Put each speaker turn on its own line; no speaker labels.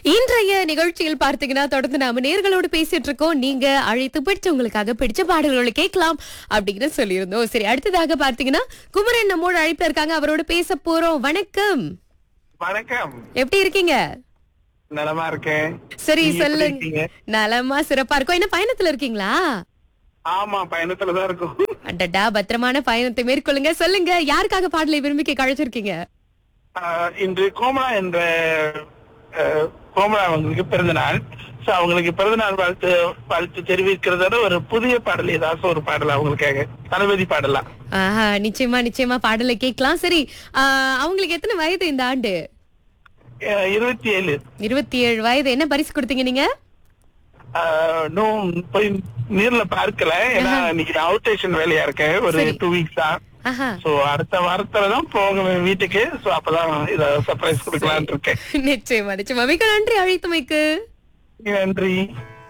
இன்றைய நிகழ்ச்சியில் பார்த்தீங்கன்னா தொடர்ந்து நாம நேர்களோடு பேசிட்டு இருக்கோம் நீங்க அழைத்து பிடிச்சவங்களுக்காக பிடிச்ச பாடல்களை கேட்கலாம் அப்படின்னு சொல்லியிருந்தோம் சரி அடுத்ததாக பார்த்தீங்கன்னா குமரன் நம்மோட அழைப்புல இருக்காங்க அவரோட பேச போறோம் வணக்கம்
வணக்கம்
எப்படி இருக்கீங்க
நலமா இருக்கேன்
சரி
நீங்க எப்படி
சொல்லுங்க
இருக்கீங்க?
நலமா சிறப்பா இருக்கும் என்ன பயணத்துல இருக்கீங்களா
ஆமா பயணத்துலதான் இருக்கும்
அடடா பத்திரமான பயணத்தை மேற்கொள்ளுங்க சொல்லுங்க யாருக்காக பாடலை விரும்பி கேட்க அழைச்சிருக்கீங்க
ஆஹ் இன்று கோமலா என்ற ஆஹ், கோமலா அவங்களுக்கு பிறந்த நாள் சோ அவங்களுக்கு பிறந்த நாள் வாழ்த்து வாழ்த்து தெரிவிக்கிறதோட ஒரு புதிய பாடல் ஏதாச்சும் ஒரு பாடல் அவங்களுக்காக தளபதி பாடலாம்
ஆஹா நிச்சயமா நிச்சயமா பாடலை கேட்கலாம் சரி ஆஹ், அவங்களுக்கு எத்தனை வயது இந்த ஆண்டு
ஆஹ், இருபத்தி ஏழு
இருபத்தி ஏழு வயது என்ன பரிசு கொடுத்தீங்க நீங்க
ஆஹ், இன்னும் போய் நேர்ல பார்க்கல ஏன்னா இன்னைக்கு நான் அவுட் ஸ்டேஷன் வேலையா இருக்கேன் ஒரு
சரி.
டூ வீக்ஸ் தான்
ஆஹா
சோ அடுத்த வாரத்துல தான் போகணும் வீட்டுக்கு சோ அப்பதான் இத சர்ப்ரைஸ் கொடுக்கலாம்னு இருக்கேன்
நிச்சயமா நிச்சயமா மிக நன்றி அழைத்தமைக்கு
நன்றி